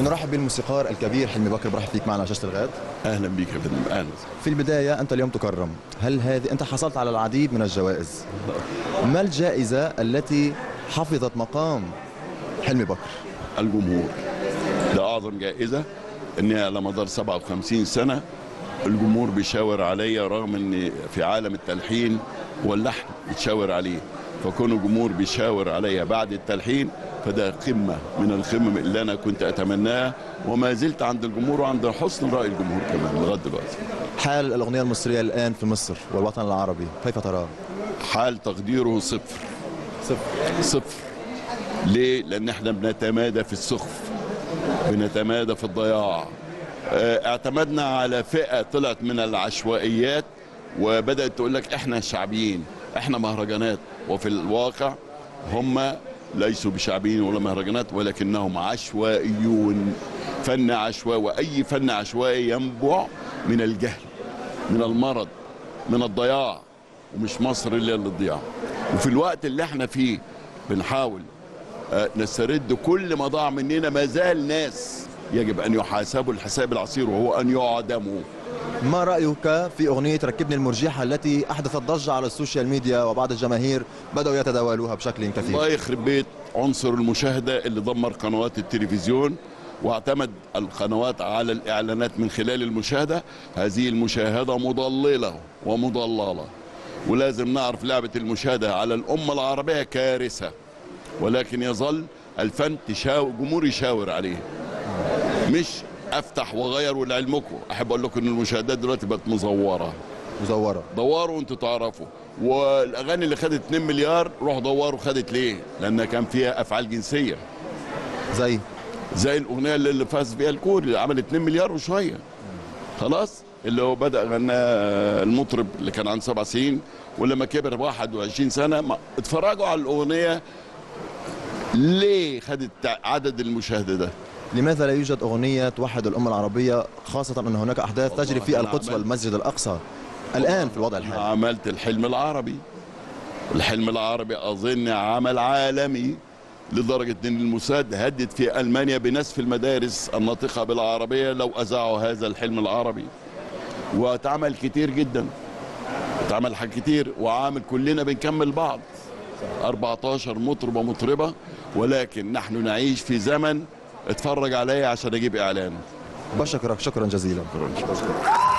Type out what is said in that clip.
نرحب بالموسيقار الكبير حلمي بكر برحب فيك معنا على شاشه الغد اهلا بيك يا فندم اهلا في البدايه انت اليوم تكرم هل هذه انت حصلت على العديد من الجوائز ما الجائزه التي حفظت مقام حلمي بكر الجمهور ده اعظم جائزه اني على مدار 57 سنه الجمهور بيشاور عليا رغم ان في عالم التلحين واللحن بتشاور عليه فكون الجمهور بيشاور عليا بعد التلحين فده قمه من القمم اللي انا كنت اتمناها وما زلت عند الجمهور وعند حسن راي الجمهور كمان لغايه دلوقتي حال الاغنيه المصريه الان في مصر والوطن العربي كيف تراه حال تقديره صفر صفر صفر ليه؟ لأن احنا بنتمادى في السخف بنتمادى في الضياع اه، اعتمدنا على فئة طلعت من العشوائيات وبدأت تقول لك احنا شعبيين احنا مهرجانات وفي الواقع هم ليسوا بشعبيين ولا مهرجانات ولكنهم عشوائيون فن عشوائي وأي فن عشوائي ينبع من الجهل من المرض من الضياع ومش مصر اللي اللي تضيع وفي الوقت اللي احنا فيه بنحاول آه، نسترد كل ما ضاع مننا ما زال ناس يجب ان يحاسبوا الحساب العسير وهو ان يعدموا ما رايك في اغنيه ركبني المرجحه التي احدثت ضجه على السوشيال ميديا وبعض الجماهير بداوا يتداولوها بشكل كثير الله يخرب بيت عنصر المشاهده اللي دمر قنوات التلفزيون واعتمد القنوات على الاعلانات من خلال المشاهده هذه المشاهده مضلله ومضلله ولازم نعرف لعبه المشاهده على الامه العربيه كارثه ولكن يظل الفن تشاور جمهور يشاور عليه مش افتح واغير ولعلمكم احب اقول لكم ان المشاهدات دلوقتي بقت مزوره مزوره دوروا وانتوا تعرفوا والاغاني اللي خدت 2 مليار روحوا دوروا خدت ليه لان كان فيها افعال جنسيه زي زي الاغنيه اللي اللي فاز بيها الكوري اللي عملت 2 مليار وشويه خلاص اللي هو بدا غنى المطرب اللي كان عنده سبع سنين ولما كبر 21 سنه ما اتفرجوا على الاغنيه ليه خدت عدد المشاهده ده لماذا لا يوجد اغنيه توحد الامه العربيه خاصه ان هناك احداث والله تجري في أنا القدس عملت- والمسجد الاقصى الان في الوضع الحالي عملت الحلم العربي الحلم العربي اظن عمل عالمي لدرجه ان الموساد هدد في المانيا بنسف المدارس الناطقه بالعربيه لو اذاعوا هذا الحلم العربي واتعمل كتير جدا اتعمل حاجات كتير وعامل كلنا بنكمل بعض 14 مطرب ومطربه ولكن نحن نعيش في زمن اتفرج عليا عشان اجيب اعلان بشكرك شكرا جزيلا